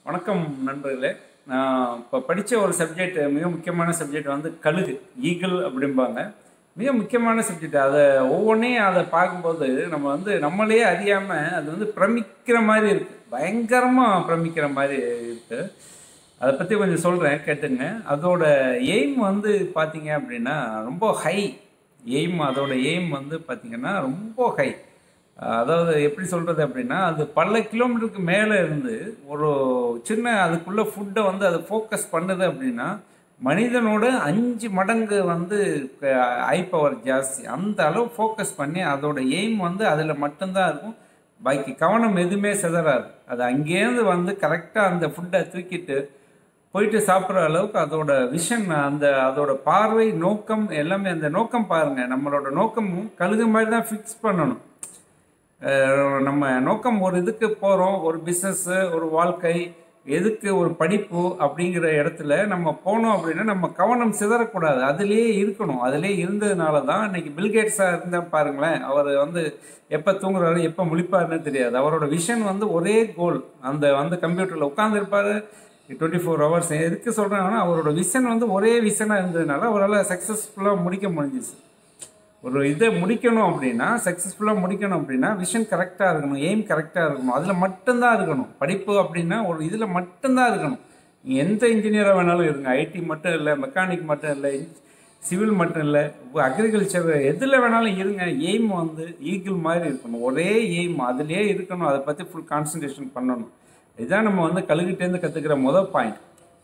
வணக்கம் நண்பர்களே நான் இப்போ படித்த ஒரு சப்ஜெக்ட் மிக முக்கியமான சப்ஜெக்ட் வந்து கழுகு ஈகிள் அப்படிம்பாங்க மிக முக்கியமான சப்ஜெக்ட் அதை ஒவ்வொன்றையும் அதை பார்க்கும்போது நம்ம வந்து நம்மளே அறியாமல் அது வந்து பிரமிக்கிற மாதிரி இருக்குது பயங்கரமாக பிரமிக்கிற மாதிரி இருக்குது அதை பற்றி கொஞ்சம் சொல்கிறேன் கேட்டுங்க அதோட எய்ம் வந்து பார்த்தீங்க அப்படின்னா ரொம்ப ஹை எய்ம் அதோட எய்ம் வந்து பார்த்தீங்கன்னா ரொம்ப ஹை அதாவது எப்படி சொல்கிறது அப்படின்னா அது பல கிலோமீட்டருக்கு மேலே இருந்து ஒரு சின்ன அதுக்குள்ளே ஃபுட்டை வந்து அது ஃபோக்கஸ் பண்ணுது அப்படின்னா மனிதனோட அஞ்சு மடங்கு வந்து ஐ பவர் ஜாஸ்தி அந்த அளவு ஃபோக்கஸ் பண்ணி அதோட எய்ம் வந்து அதில் மட்டும்தான் இருக்கும் பாக்கி கவனம் எதுவுமே சிதறாது அது அங்கேருந்து வந்து கரெக்டாக அந்த ஃபுட்டை தூக்கிட்டு போயிட்டு சாப்பிட்ற அளவுக்கு அதோட விஷன் அந்த அதோட பார்வை நோக்கம் எல்லாமே அந்த நோக்கம் பாருங்கள் நம்மளோட நோக்கமும் கழுகு மாதிரி தான் ஃபிக்ஸ் பண்ணணும் அஹ் நம்ம நோக்கம் ஒரு இதுக்கு போகிறோம் ஒரு பிஸ்னஸ்ஸு ஒரு வாழ்க்கை எதுக்கு ஒரு படிப்பு அப்படிங்கிற இடத்துல நம்ம போனோம் அப்படின்னா நம்ம கவனம் சிதறக்கூடாது அதுலேயே இருக்கணும் அதுலேயே இருந்ததுனால தான் இன்னைக்கு பில்கேட்ஸாக இருந்தால் பாருங்களேன் அவர் வந்து எப்போ தூங்குறாரு எப்போ முழிப்பாருன்னு தெரியாது அவரோட விஷன் வந்து ஒரே கோல் அந்த வந்து கம்ப்யூட்டரில் உட்காந்துருப்பாரு டுவெண்ட்டி ஃபோர் ஹவர்ஸ் எதுக்கு சொல்கிறாங்கன்னா அவரோட விஷன் வந்து ஒரே விஷனாக இருந்ததுனால அவரால் சக்ஸஸ்ஃபுல்லாக முடிக்க முடிஞ்சிச்சு ஒரு இதை முடிக்கணும் அப்படின்னா சக்ஸஸ்ஃபுல்லாக முடிக்கணும் அப்படின்னா விஷன் கரெக்டாக இருக்கணும் எய்ம் கரெக்டாக இருக்கணும் அதில் மட்டும்தான் இருக்கணும் படிப்பு அப்படின்னா ஒரு இதில் மட்டும்தான் இருக்கணும் நீங்கள் எந்த இன்ஜினியராக வேணாலும் இருங்க ஐடி மட்டும் இல்லை மெக்கானிக் மட்டும் இல்லை சிவில் மட்டும் இல்லை அக்ரிகல்ச்சர் எதில் வேணாலும் இருங்க எய்ம் வந்து ஈகிள் மாதிரி இருக்கணும் ஒரே எய்ம் அதுலேயே இருக்கணும் அதை பற்றி ஃபுல் கான்சன்ட்ரேஷன் பண்ணணும் இதுதான் நம்ம வந்து கழுகிட்டேருந்து கற்றுக்கிற முதல் பாயிண்ட்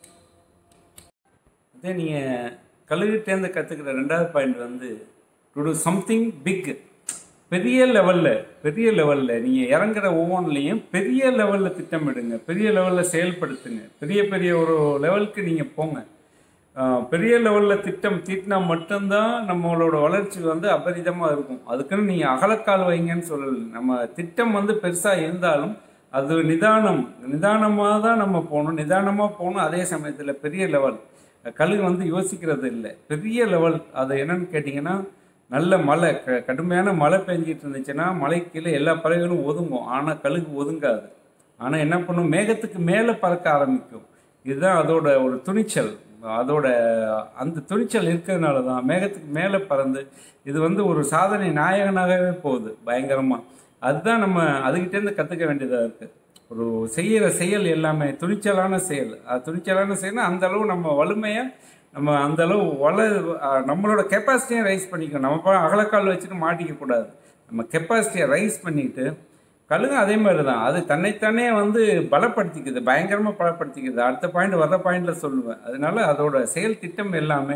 இதே நீங்கள் கழுகிட்டேருந்து கற்றுக்கிற ரெண்டாவது பாயிண்ட் வந்து டு டூ சம்திங் பிக் பெரிய லெவலில் பெரிய லெவலில் நீங்கள் இறங்குற ஒவ்வொன்றுலையும் பெரிய லெவலில் திட்டமிடுங்க பெரிய லெவலில் செயல்படுத்துங்க பெரிய பெரிய ஒரு லெவலுக்கு நீங்கள் போங்க ஆஹ் பெரிய லெவலில் திட்டம் தீட்டினா மட்டும்தான் நம்மளோட வளர்ச்சி வந்து அபரிதமாக இருக்கும் அதுக்குன்னு நீங்கள் அகலக்கால் வைங்கன்னு சொல்லலை நம்ம திட்டம் வந்து பெருசாக இருந்தாலும் அது நிதானம் நிதானமாக தான் நம்ம போகணும் நிதானமாக போகணும் அதே சமயத்தில் பெரிய லெவல் கழுகு வந்து யோசிக்கிறது இல்லை பெரிய லெவல் அது என்னன்னு கேட்டிங்கன்னா நல்ல மழை க கடுமையான மழை பெஞ்சிட்டு இருந்துச்சுன்னா மலை கீழே எல்லா பறவைகளும் ஒதுங்கும் ஆனால் கழுகு ஒதுங்காது ஆனால் என்ன பண்ணும் மேகத்துக்கு மேலே பறக்க ஆரம்பிக்கும் இதுதான் அதோட ஒரு துணிச்சல் அதோட அந்த துணிச்சல் இருக்கிறதுனால தான் மேகத்துக்கு மேலே பறந்து இது வந்து ஒரு சாதனை நாயகனாகவே போகுது பயங்கரமாக அதுதான் நம்ம அதுக்கிட்டேருந்து கற்றுக்க வேண்டியதாக இருக்குது ஒரு செய்கிற செயல் எல்லாமே துணிச்சலான செயல் அது துணிச்சலான செயல்னா அந்த அளவு நம்ம வலிமையாக நம்ம அந்த அளவு வள அஹ் நம்மளோட கெப்பாசிட்டியை ரைஸ் பண்ணிக்கணும் நம்ம பா- அகலக்கால் வச்சுட்டு மாட்டிக்க கூடாது நம்ம கெப்பாசிட்டியை ரைஸ் பண்ணிட்டு கழுகு அதே மாதிரி தான் அது தன்னைத்தானே வந்து பலப்படுத்திக்குது பயங்கரமாக பலப்படுத்திக்குது அடுத்த பாயிண்ட் வர்ற பாயிண்டில் சொல்லுவேன் அதனால அதோட செயல் திட்டம் எல்லாமே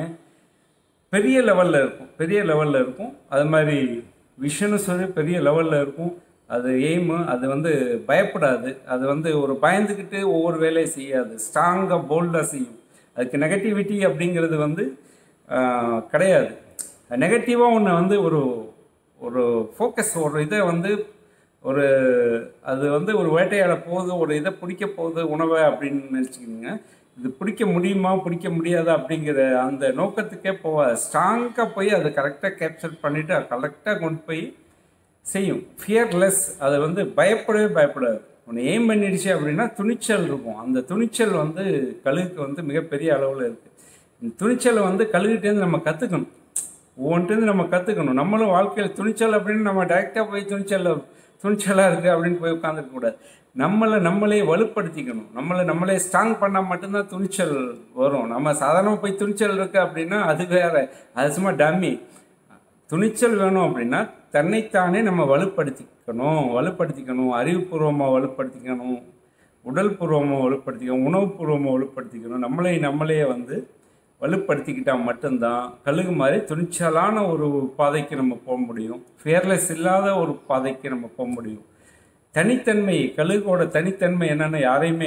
பெரிய லெவலில் இருக்கும் பெரிய லெவலில் இருக்கும் அது மாதிரி விஷனும் சொல்லி பெரிய லெவலில் இருக்கும் அது எய்மு அது வந்து பயப்படாது அது வந்து ஒரு பயந்துக்கிட்டு ஒவ்வொரு வேலையை செய்யாது ஸ்ட்ராங்காக போல்டாக செய்யும் அதுக்கு நெகட்டிவிட்டி அப்படிங்கிறது வந்து ஆஹ், கிடையாது நெகட்டிவாக ஒன்று வந்து ஒரு ஒரு ஃபோக்கஸ் ஒரு இதை வந்து ஒரு அது வந்து ஒரு வேட்டையாட போகுது ஒரு இதை பிடிக்க போகுது உணவை அப்படின்னு நினச்சிக்கிங்க இது பிடிக்க முடியுமா பிடிக்க முடியாதா அப்படிங்கிற அந்த நோக்கத்துக்கே போகாது ஸ்ட்ராங்காக போய் அதை கரெக்டாக கேப்சர் பண்ணிவிட்டு கரெக்டாக கொண்டு போய் செய்யும் ஃபியர்லெஸ் அது வந்து பயப்படவே பயப்படாது ஒன்று எய்ம் பண்ணிடுச்சு அப்படின்னா துணிச்சல் இருக்கும் அந்த துணிச்சல் வந்து கழுகுக்கு வந்து மிகப்பெரிய அளவில் இருக்குது இந்த துணிச்சலை வந்து கழுகிட்டேருந்து நம்ம கற்றுக்கணும் ஒவ்வொன்றிருந்து நம்ம கற்றுக்கணும் நம்மளும் வாழ்க்கையில் துணிச்சல் அப்படின்னு நம்ம டைரெக்டாக போய் துணிச்சல் துணிச்சலாக இருக்குது அப்படின்னு போய் உட்காந்துருக்க கூடாது நம்மளை நம்மளே வலுப்படுத்திக்கணும் நம்மளை நம்மளே ஸ்ட்ராங் பண்ணால் மட்டும்தான் துணிச்சல் வரும் நம்ம சாதாரணமாக போய் துணிச்சல் இருக்குது அப்படின்னா அது வேற அது சும்மா டம்மி துணிச்சல் வேணும் அப்படின்னா தன்னைத்தானே நம்ம வலுப்படுத்திக்கணும் வலுப்படுத்திக்கணும் அறிவுபூர்வமாக வலுப்படுத்திக்கணும் உடல் பூர்வமாக வலுப்படுத்திக்கணும் உணவுபூர்வமாக வலுப்படுத்திக்கணும் நம்மளை நம்மளே வந்து வலுப்படுத்திக்கிட்டால் மட்டும்தான் கழுகு மாதிரி துணிச்சலான ஒரு பாதைக்கு நம்ம போக முடியும் ஃபியர்லெஸ் இல்லாத ஒரு பாதைக்கு நம்ம போக முடியும் தனித்தன்மை கழுகோட தனித்தன்மை என்னன்னு யாரையுமே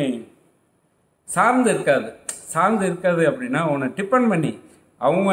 சார்ந்து இருக்காது சார்ந்து இருக்காது அப்படின்னா உன்னை டிபெண்ட் பண்ணி அவங்க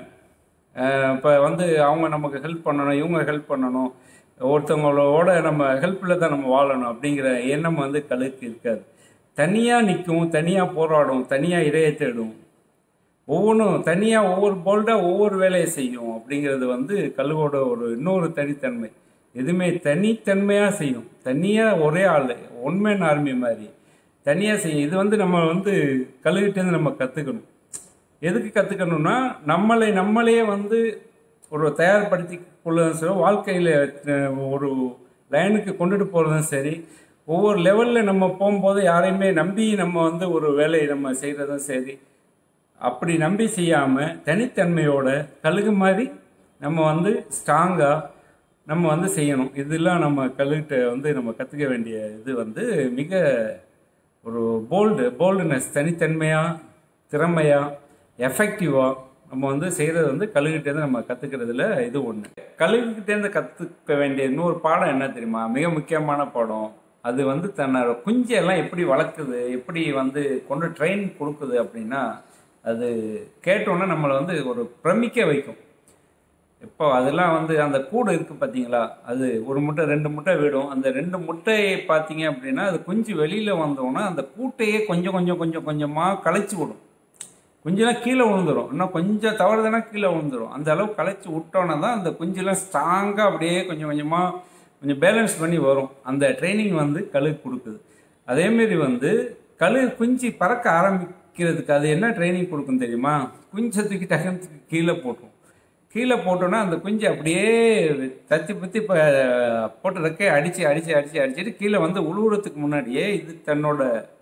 இப்போ வந்து அவங்க நமக்கு ஹெல்ப் பண்ணணும் இவங்க ஹெல்ப் பண்ணணும் ஒருத்தவங்களோட நம்ம ஹெல்ப்பில் தான் நம்ம வாழணும் அப்படிங்கிற எண்ணம் வந்து கழுகுக்கு இருக்காது தனியாக நிற்கும் தனியாக போராடும் தனியாக இறைய தேடும் ஒவ்வொன்றும் தனியாக ஒவ்வொரு போல்டாக ஒவ்வொரு வேலையை செய்யும் அப்படிங்கிறது வந்து கழுவோட ஒரு இன்னொரு தனித்தன்மை எதுவுமே தனித்தன்மையாக செய்யும் தனியாக ஒரே ஆள் ஒன்மேன் ஆர்மி மாதிரி தனியாக செய்யும் இது வந்து நம்ம வந்து கழுகிட்டேருந்து நம்ம கற்றுக்கணும் எதுக்கு கற்றுக்கணும்னா நம்மளை நம்மளே வந்து ஒரு தயார்படுத்தி கொள்வதும் சரி வாழ்க்கையில் ஒரு லைனுக்கு கொண்டுட்டு போகிறதும் சரி ஒவ்வொரு லெவலில் நம்ம போகும்போது யாரையுமே நம்பி நம்ம வந்து ஒரு வேலையை நம்ம செய்கிறதும் சரி அப்படி நம்பி செய்யாமல் தனித்தன்மையோட கழுகு மாதிரி நம்ம வந்து ஸ்ட்ராங்காக நம்ம வந்து செய்யணும் இதெல்லாம் நம்ம கழுகிட்ட வந்து நம்ம கற்றுக்க வேண்டிய இது வந்து மிக ஒரு போல்டு போல்டுனஸ் தனித்தன்மையாக திறமையாக எஃபெக்டிவாக நம்ம வந்து செய்கிறது வந்து கழுகிட்டேருந்து நம்ம கற்றுக்கிறதுல இது ஒன்று கழுகுகிட்டேருந்து கற்றுக்க வேண்டிய இன்னொரு பாடம் என்ன தெரியுமா மிக முக்கியமான பாடம் அது வந்து தன்னோட குஞ்செல்லாம் எப்படி வளர்க்குது எப்படி வந்து கொண்டு ட்ரெயின் கொடுக்குது அப்படின்னா அது கேட்டோன்னே நம்மளை வந்து ஒரு பிரமிக்க வைக்கும் இப்போ அதெல்லாம் வந்து அந்த கூடு இருக்குது பார்த்தீங்களா அது ஒரு முட்டை ரெண்டு முட்டை விடும் அந்த ரெண்டு முட்டையை பார்த்தீங்க அப்படின்னா அது குஞ்சு வெளியில் வந்தோன்னா அந்த கூட்டையே கொஞ்சம் கொஞ்சம் கொஞ்சம் கொஞ்சமாக களைச்சி விடும் குஞ்செல்லாம் கீழே விழுந்துடும் இன்னும் கொஞ்சம் தவறுதுன்னா கீழே விழுந்துடும் அந்த அளவு களைச்சி விட்டோன்னா தான் அந்த குஞ்செல்லாம் ஸ்ட்ராங்காக அப்படியே கொஞ்சம் கொஞ்சமாக கொஞ்சம் பேலன்ஸ் பண்ணி வரும் அந்த ட்ரைனிங் வந்து கழுகு கொடுக்குது அதேமாரி வந்து கழுகு குஞ்சு பறக்க ஆரம்பிக்கிறதுக்கு அது என்ன ட்ரைனிங் கொடுக்கும் தெரியுமா குஞ்சை தூக்கி டக்குன்னு கீழே போட்டுரும் கீழே போட்டோன்னா அந்த குஞ்சு அப்படியே தத்தி பற்றி இப்போ போட்ட ரெக்கையை அடித்து அடித்து அடித்து அடிச்சுட்டு கீழே வந்து உழுவுறதுக்கு முன்னாடியே இது தன்னோட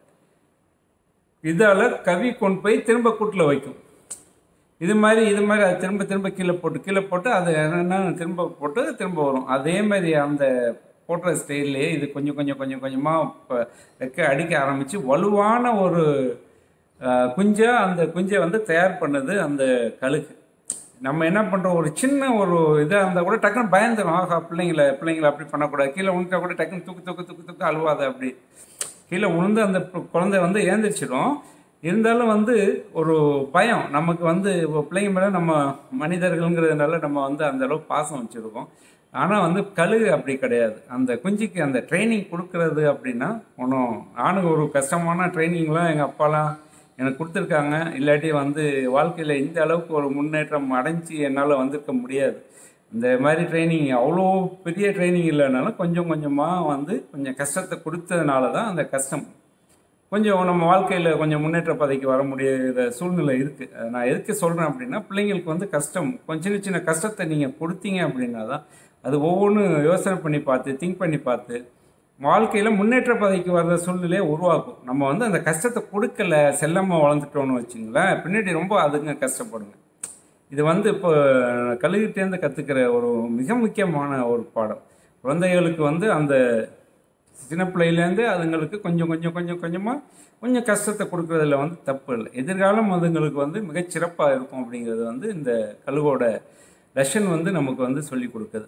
இதால் கவி கொண்டு போய் திரும்ப கூட்டில் வைக்கும் இது மாதிரி இது மாதிரி அது திரும்ப திரும்ப கீழே போட்டு கீழே போட்டு அது என்னென்னா திரும்ப போட்டு திரும்ப வரும் அதே மாதிரி அந்த போடுற ஸ்டைல்லே இது கொஞ்சம் கொஞ்சம் கொஞ்சம் கொஞ்சமாக இப்போ ரெக்கை அடிக்க ஆரம்பித்து வலுவான ஒரு குஞ்சை அந்த குஞ்சை வந்து தயார் பண்ணது அந்த கழுகு நம்ம என்ன பண்ணுறோம் ஒரு சின்ன ஒரு இதாக இருந்தால் கூட டக்குன்னு பயந்துடும் ஆகா பிள்ளைங்கள பிள்ளைங்கள அப்படி பண்ணக்கூடாது கீழே விழுந்தா கூட டக்குன்னு தூக்கு தூக்கு தூக்கு தூக்கு அழுவாத அப்படி கீழே விழுந்து அந்த குழந்தை வந்து ஏந்திரிச்சிடும் இருந்தாலும் வந்து ஒரு பயம் நமக்கு வந்து பிள்ளைங்க மேலே நம்ம மனிதர்கள்ங்கிறதுனால நம்ம வந்து அந்த அளவுக்கு பாசம் வச்சுருக்கோம் ஆனால் வந்து கழுகு அப்படி கிடையாது அந்த குஞ்சுக்கு அந்த ட்ரைனிங் கொடுக்கறது அப்படின்னா ஒன்றும் நானும் ஒரு கஷ்டமான ட்ரைனிங்லாம் எங்கள் அப்பாலாம் எனக்கு கொடுத்துருக்காங்க இல்லாட்டி வந்து வாழ்க்கையில் இந்த அளவுக்கு ஒரு முன்னேற்றம் அடைஞ்சு என்னால் வந்திருக்க முடியாது இந்த மாதிரி ட்ரைனிங் அவ்வளோ பெரிய ட்ரைனிங் இல்லைனாலும் கொஞ்சம் கொஞ்சமாக வந்து கொஞ்சம் கஷ்டத்தை கொடுத்ததுனால தான் அந்த கஷ்டம் கொஞ்சம் நம்ம வாழ்க்கையில் கொஞ்சம் முன்னேற்ற பதவிக்கு வர முடியாத சூழ்நிலை இருக்குது நான் எதுக்கு சொல்கிறேன் அப்படின்னா பிள்ளைங்களுக்கு வந்து கஷ்டம் கொஞ்சம் சின்ன சின்ன கஷ்டத்தை நீங்கள் கொடுத்தீங்க அப்படின்னா தான் அது ஒவ்வொன்றும் யோசனை பண்ணி பார்த்து திங்க் பண்ணி பார்த்து வாழ்க்கையில் முன்னேற்ற பதவிக்கு வர்ற சூழ்நிலையை உருவாக்கும் நம்ம வந்து அந்த கஷ்டத்தை கொடுக்கல செல்லமாக வளர்ந்துட்டோன்னு வச்சுங்களேன் பின்னாடி ரொம்ப அதுங்க கஷ்டப்படுங்க இது வந்து இப்போ கழுகிட்டேருந்து கற்றுக்கிற ஒரு மிக முக்கியமான ஒரு பாடம் குழந்தைகளுக்கு வந்து அந்த சின்ன பிள்ளையிலேருந்து அதுங்களுக்கு கொஞ்சம் கொஞ்சம் கொஞ்சம் கொஞ்சமாக கொஞ்சம் கஷ்டத்தை கொடுக்குறதுல வந்து தப்பு இல்லை எதிர்காலம் அதுங்களுக்கு வந்து மிகச்சிறப்பாக இருக்கும் அப்படிங்கிறது வந்து இந்த கழுகோட லெஷன் வந்து நமக்கு வந்து சொல்லி கொடுக்குது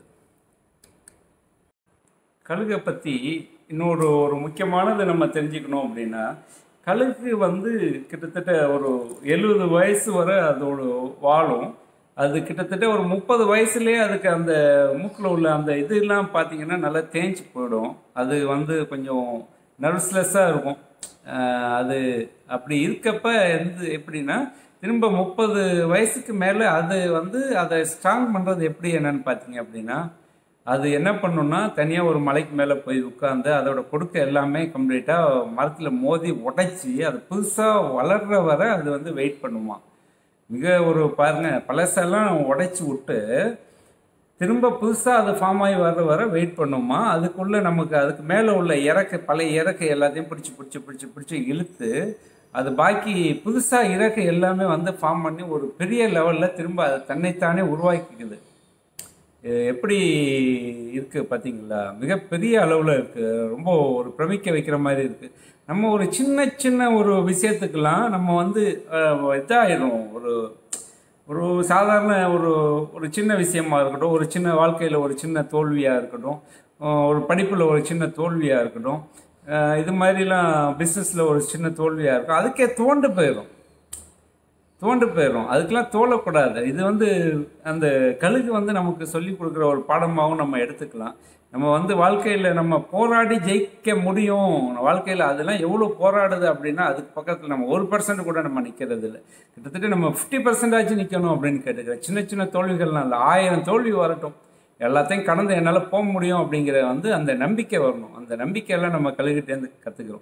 கழுகை பற்றி இன்னொரு ஒரு முக்கியமானது நம்ம தெரிஞ்சுக்கணும் அப்படின்னா கழுகு வந்து கிட்டத்தட்ட ஒரு எழுபது வயசு வரை அதோட வாழும் அது கிட்டத்தட்ட ஒரு முப்பது வயசுலேயே அதுக்கு அந்த மூக்கில் உள்ள அந்த இதெல்லாம் பார்த்தீங்கன்னா நல்லா தேஞ்சு போயிடும் அது வந்து கொஞ்சம் நர்வஸ்லெஸ்ஸாக இருக்கும் அது அப்படி இருக்கப்ப வந்து எப்படின்னா திரும்ப முப்பது வயசுக்கு மேலே அது வந்து அதை ஸ்ட்ராங் பண்ணுறது எப்படி என்னன்னு பார்த்தீங்க அப்படின்னா அது என்ன பண்ணுன்னா தனியாக ஒரு மலைக்கு மேலே போய் உட்காந்து அதோட கொடுக்க எல்லாமே கம்ப்ளீட்டாக மரத்தில் மோதி உடைச்சி அது புதுசாக வளர்ற வரை அது வந்து வெயிட் பண்ணுமா மிக ஒரு பாருங்க பழசெல்லாம் உடைச்சி விட்டு திரும்ப புதுசாக அது ஃபார்ம் ஆகி வர வர வெயிட் பண்ணுமா அதுக்குள்ளே நமக்கு அதுக்கு மேலே உள்ள இறக்கை பழைய இறக்கை எல்லாத்தையும் பிடிச்சி பிடிச்சி பிடிச்சி பிடிச்சி இழுத்து அது பாக்கி புதுசாக இறக்கை எல்லாமே வந்து ஃபார்ம் பண்ணி ஒரு பெரிய லெவலில் திரும்ப அது தன்னைத்தானே உருவாக்கிக்குது எப்படி இருக்குது பார்த்தீங்களா மிகப்பெரிய அளவில் இருக்குது ரொம்ப ஒரு பிரமிக்க வைக்கிற மாதிரி இருக்குது நம்ம ஒரு சின்ன சின்ன ஒரு விஷயத்துக்கெல்லாம் நம்ம வந்து இதாகிடும் ஒரு ஒரு சாதாரண ஒரு ஒரு சின்ன விஷயமா இருக்கட்டும் ஒரு சின்ன வாழ்க்கையில் ஒரு சின்ன தோல்வியாக இருக்கட்டும் ஒரு படிப்பில் ஒரு சின்ன தோல்வியாக இருக்கட்டும் இது மாதிரிலாம் பிஸ்னஸில் ஒரு சின்ன தோல்வியாக இருக்கும் அதுக்கே தோண்டு போயிடும் தோண்டு போயிடும் அதுக்கெல்லாம் தோலக்கூடாது இது வந்து அந்த கழுகு வந்து நமக்கு சொல்லி கொடுக்குற ஒரு பாடமாகவும் நம்ம எடுத்துக்கலாம் நம்ம வந்து வாழ்க்கையில் நம்ம போராடி ஜெயிக்க முடியும் வாழ்க்கையில் அதெல்லாம் எவ்வளோ போராடுது அப்படின்னா அதுக்கு பக்கத்தில் நம்ம ஒரு பர்சன்ட் கூட நம்ம நிற்கிறது இல்லை கிட்டத்தட்ட நம்ம ஃபிஃப்டி பர்சன்டாச்சும் நிற்கணும் அப்படின்னு கேட்டுக்கிறேன் சின்ன சின்ன தோல்விகள்லாம் இல்லை ஆயிரம் தோல்வி வரட்டும் எல்லாத்தையும் கடந்து என்னால் போக முடியும் அப்படிங்கிற வந்து அந்த நம்பிக்கை வரணும் அந்த நம்பிக்கையெல்லாம் நம்ம கழுகிட்டேருந்து கற்றுக்கிறோம்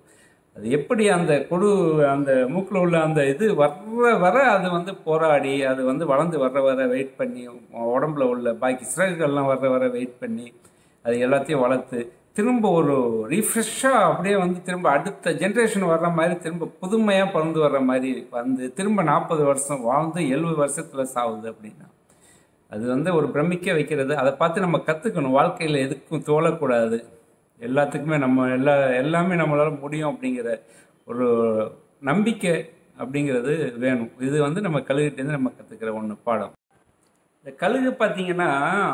அது எப்படி அந்த கொடு அந்த மூக்கில் உள்ள அந்த இது வர்ற வர அது வந்து போராடி அது வந்து வளர்ந்து வர்ற வர வெயிட் பண்ணி உடம்புல உள்ள பாக்கி சிறகுகள்லாம் வர்ற வர வெயிட் பண்ணி அது எல்லாத்தையும் வளர்த்து திரும்ப ஒரு ரீஃப்ரெஷ்ஷாக அப்படியே வந்து திரும்ப அடுத்த ஜென்ரேஷன் வர்ற மாதிரி திரும்ப புதுமையாக பிறந்து வர்ற மாதிரி வந்து திரும்ப நாற்பது வருஷம் வாழ்ந்து எழுபது வருஷத்தில் சாவுது அப்படின்னா அது வந்து ஒரு பிரமிக்க வைக்கிறது அதை பார்த்து நம்ம கற்றுக்கணும் வாழ்க்கையில் எதுக்கும் தோழக்கூடாது எல்லாத்துக்குமே நம்ம எல்லா எல்லாமே நம்மளால் முடியும் அப்படிங்கிற ஒரு நம்பிக்கை அப்படிங்கிறது வேணும் இது வந்து நம்ம கழுகுட்டேருந்து நம்ம கற்றுக்கிற ஒன்று பாடம் இந்த கழுகு பார்த்தீங்கன்னா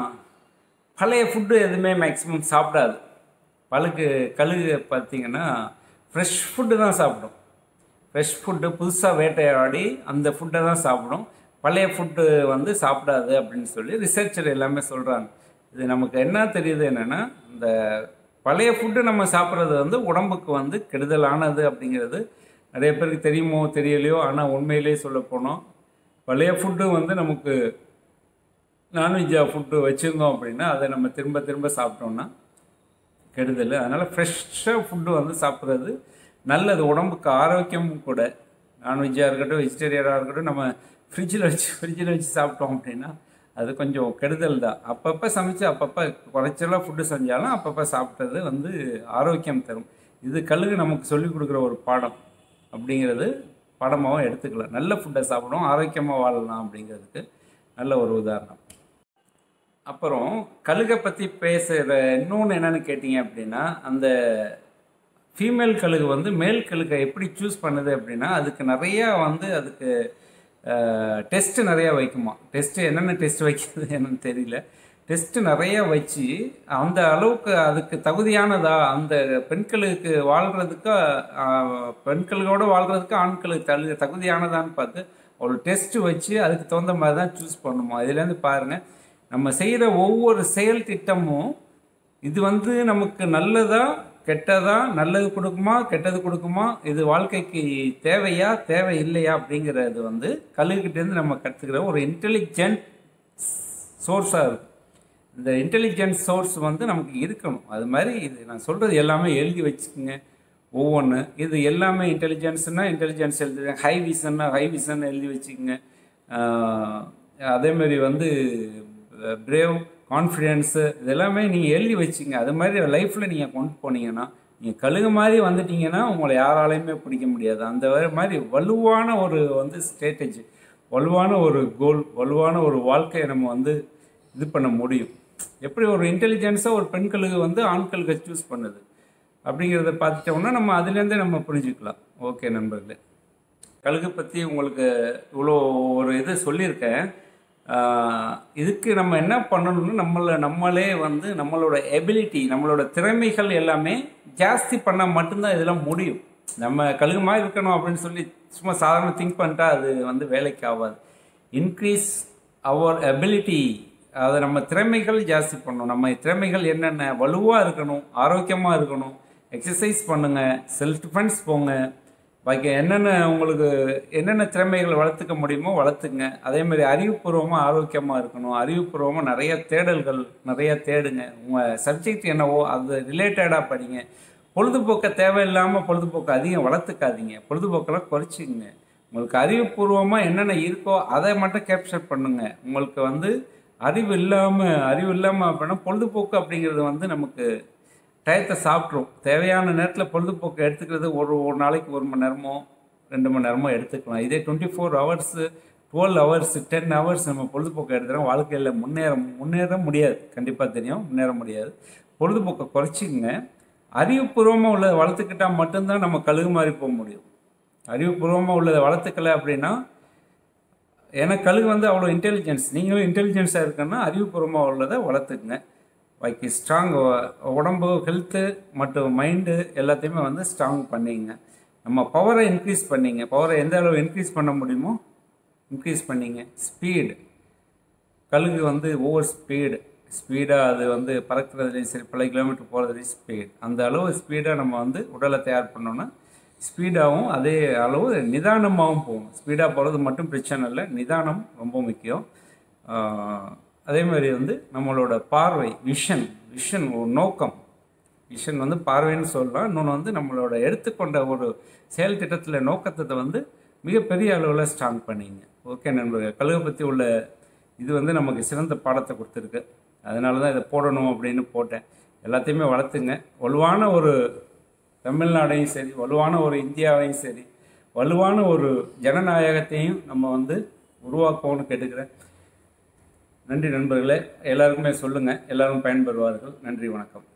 பழைய ஃபுட்டு எதுவுமே மேக்ஸிமம் சாப்பிடாது பழுகு கழுகு பார்த்தீங்கன்னா ஃப்ரெஷ் ஃபுட்டு தான் சாப்பிடும் ஃப்ரெஷ் ஃபுட்டு புதுசாக வேட்டையாடி அந்த ஃபுட்டை தான் சாப்பிடும் பழைய ஃபுட்டு வந்து சாப்பிடாது அப்படின்னு சொல்லி ரிசர்ச்சர் எல்லாமே சொல்கிறாங்க இது நமக்கு என்ன தெரியுது என்னென்னா இந்த பழைய ஃபுட்டு நம்ம சாப்பிட்றது வந்து உடம்புக்கு வந்து கெடுதலானது அப்படிங்கிறது நிறைய பேருக்கு தெரியுமோ தெரியலையோ ஆனால் உண்மையிலேயே சொல்ல போனோம் பழைய ஃபுட்டு வந்து நமக்கு நான்வெஜ்ஜா ஃபுட்டு வச்சுருந்தோம் அப்படின்னா அதை நம்ம திரும்ப திரும்ப சாப்பிட்டோம்னா கெடுதல் அதனால் ஃப்ரெஷ்ஷாக ஃபுட்டு வந்து சாப்பிட்றது நல்லது உடம்புக்கு ஆரோக்கியமும் கூட நான்வெஜ்ஜாக இருக்கட்டும் வெஜிடேரியனாக இருக்கட்டும் நம்ம ஃப்ரிட்ஜில் வச்சு ஃப்ரிட்ஜில் வச்சு சாப்பிட்டோம் அப்படின்னா அது கொஞ்சம் கெடுதல் தான் அப்பப்போ சமைச்சு அப்பப்போ குறைச்சலாக ஃபுட்டு செஞ்சாலும் அப்பப்போ சாப்பிட்டது வந்து ஆரோக்கியம் தரும் இது கழுகு நமக்கு சொல்லிக் கொடுக்குற ஒரு பாடம் அப்படிங்கிறது பாடமாகவும் எடுத்துக்கலாம் நல்ல ஃபுட்டை சாப்பிடும் ஆரோக்கியமாக வாழலாம் அப்படிங்கிறதுக்கு நல்ல ஒரு உதாரணம் அப்புறம் கழுகை பற்றி பேசுகிற இன்னொன்று என்னென்னு கேட்டிங்க அப்படின்னா அந்த ஃபீமேல் கழுகு வந்து மேல் கழுகை எப்படி சூஸ் பண்ணுது அப்படின்னா அதுக்கு நிறையா வந்து அதுக்கு டெஸ்ட்டு நிறையா வைக்குமா டெஸ்ட்டு என்னென்ன டெஸ்ட் வைக்கிறது என்னன்னு தெரியல டெஸ்ட்டு நிறையா வச்சு அந்த அளவுக்கு அதுக்கு தகுதியானதா அந்த பெண்களுக்கு வாழ்கிறதுக்கு பெண்களோட வாழ்கிறதுக்கு ஆண்களுக்கு தகு தகுதியானதான்னு பார்த்து ஒரு டெஸ்ட்டு வச்சு அதுக்கு தகுந்த மாதிரி தான் சூஸ் பண்ணுமா இதுலேருந்து பாருங்கள் நம்ம செய்கிற ஒவ்வொரு செயல் திட்டமும் இது வந்து நமக்கு நல்லதா கெட்டதா நல்லது கொடுக்குமா கெட்டது கொடுக்குமா இது வாழ்க்கைக்கு தேவையா தேவை இல்லையா அப்படிங்கிறது வந்து கல்லுக்கிட்டேருந்து நம்ம கற்றுக்கிற ஒரு இன்டெலிஜென்ட் சோர்ஸாக இருக்கும் இந்த இன்டெலிஜென்ட் சோர்ஸ் வந்து நமக்கு இருக்கணும் அது மாதிரி இது நான் சொல்கிறது எல்லாமே எழுதி வச்சுக்கோங்க ஒவ்வொன்று இது எல்லாமே இன்டெலிஜென்ஸ்னால் இன்டெலிஜென்ஸ் எழுதி ஹை விஷன்னா ஹை விஷன் எழுதி வச்சுக்கோங்க அதேமாரி வந்து பிரேவ் கான்ஃபிடென்ஸு இதெல்லாமே நீங்கள் எழுதி வச்சுங்க அது மாதிரி லைஃப்பில் நீங்கள் கொண்டு போனீங்கன்னா நீங்கள் கழுகு மாதிரி வந்துட்டீங்கன்னா உங்களை யாராலையுமே பிடிக்க முடியாது அந்த மாதிரி வலுவான ஒரு வந்து ஸ்ட்ராட்டஜி வலுவான ஒரு கோல் வலுவான ஒரு வாழ்க்கையை நம்ம வந்து இது பண்ண முடியும் எப்படி ஒரு இன்டெலிஜென்ஸாக ஒரு பெண்களுக்கு வந்து ஆண்களுக்கு சூஸ் பண்ணுது அப்படிங்கிறத பார்த்துட்டோம்னா நம்ம அதுலேருந்தே நம்ம புரிஞ்சுக்கலாம் ஓகே நண்பர்களே கழுகு பற்றி உங்களுக்கு இவ்வளோ ஒரு இது சொல்லியிருக்கேன் இதுக்கு நம்ம என்ன பண்ணணும்னு நம்மளை நம்மளே வந்து நம்மளோட எபிலிட்டி நம்மளோட திறமைகள் எல்லாமே ஜாஸ்தி பண்ணால் மட்டும்தான் இதெல்லாம் முடியும் நம்ம கழுகு மாதிரி இருக்கணும் அப்படின்னு சொல்லி சும்மா சாதாரண திங்க் பண்ணிட்டா அது வந்து வேலைக்கு ஆகாது இன்க்ரீஸ் அவர் எபிலிட்டி அதை நம்ம திறமைகள் ஜாஸ்தி பண்ணணும் நம்ம திறமைகள் என்னென்ன வலுவாக இருக்கணும் ஆரோக்கியமாக இருக்கணும் எக்ஸசைஸ் பண்ணுங்கள் செல்ஃப் டிஃபென்ஸ் போங்க பாக்கி என்னென்ன உங்களுக்கு என்னென்ன திறமைகளை வளர்த்துக்க முடியுமோ வளர்த்துங்க அதேமாதிரி அறிவுபூர்வமாக ஆரோக்கியமாக இருக்கணும் அறிவுபூர்வமாக நிறைய தேடல்கள் நிறைய தேடுங்க உங்கள் சப்ஜெக்ட் என்னவோ அது ரிலேட்டடாக படிங்க பொழுதுபோக்கை தேவையில்லாமல் பொழுதுபோக்கை அதிகம் வளர்த்துக்காதீங்க பொழுதுபோக்கெல்லாம் குறைச்சிங்க உங்களுக்கு அறிவுபூர்வமாக என்னென்ன இருக்கோ அதை மட்டும் கேப்சர் பண்ணுங்க உங்களுக்கு வந்து அறிவு இல்லாமல் அறிவு இல்லாமல் அப்படின்னா பொழுதுபோக்கு அப்படிங்கிறது வந்து நமக்கு டயத்தை சாப்பிட்ரும் தேவையான நேரத்தில் பொழுதுபோக்கு எடுத்துக்கிறது ஒரு ஒரு நாளைக்கு ஒரு மணி நேரமோ ரெண்டு மணி நேரமோ எடுத்துக்கலாம் இதே twenty four hours twelve hours ten hours நம்ம பொழுதுபோக்கு எடுத்துகிறோம் வாழ்க்கையில் முன்னேற முன்னேற முடியாது கண்டிப்பாக தெரியும் முன்னேற முடியாது பொழுதுபோக்கை குறைச்சிக்கங்க அறிவுபூர்வமாக உள்ளதை வளர்த்துக்கிட்டால் மட்டும்தான் நம்ம கழுகு மாதிரி போக முடியும் அறிவுபூர்வமாக உள்ளதை வளர்த்துக்கல அப்படின்னா ஏன்னா கழுகு வந்து அவ்வளோ இன்டெலிஜென்ஸ் நீங்களும் இன்டெலிஜென்ஸாக இருக்குன்னா அறிவுபூர்வமாக உள்ளதை வளர்த்துக்குங்க பாக்கி ஸ்ட்ராங் உடம்பு ஹெல்த்து மற்றும் மைண்டு எல்லாத்தையுமே வந்து ஸ்ட்ராங் பண்ணிங்க நம்ம பவரை இன்க்ரீஸ் பண்ணிங்க பவரை எந்த அளவு இன்க்ரீஸ் பண்ண முடியுமோ இன்க்ரீஸ் பண்ணிங்க ஸ்பீடு கழுகு வந்து ஓவர் ஸ்பீடு ஸ்பீடாக அது வந்து பறக்கிறதுலையும் சரி பல கிலோமீட்டர் போகிறதுலையும் ஸ்பீட் அந்த அளவு ஸ்பீடாக நம்ம வந்து உடலை தயார் பண்ணோன்னா ஸ்பீடாகவும் அதே அளவு நிதானமாகவும் போகணும் ஸ்பீடாக போகிறது மட்டும் பிரச்சனை இல்லை நிதானம் ரொம்ப முக்கியம் அதே மாதிரி வந்து நம்மளோட பார்வை விஷன் விஷன் ஒரு நோக்கம் விஷன் வந்து பார்வைன்னு சொல்லலாம் இன்னொன்று வந்து நம்மளோட எடுத்துக்கொண்ட ஒரு செயல் திட்டத்தில் நோக்கத்தை வந்து மிகப்பெரிய அளவில் ஸ்ட்ராங் பண்ணிங்க ஓகே நண்பர்கள் கழுகை பற்றி உள்ள இது வந்து நமக்கு சிறந்த பாடத்தை கொடுத்துருக்கு அதனால தான் இதை போடணும் அப்படின்னு போட்டேன் எல்லாத்தையுமே வளர்த்துங்க வலுவான ஒரு தமிழ்நாடையும் சரி வலுவான ஒரு இந்தியாவையும் சரி வலுவான ஒரு ஜனநாயகத்தையும் நம்ம வந்து உருவாக்குவோம்னு கேட்டுக்கிறேன் நன்றி நண்பர்களே எல்லாருக்குமே சொல்லுங்கள் எல்லாரும் பயன்பெறுவார்கள் நன்றி வணக்கம்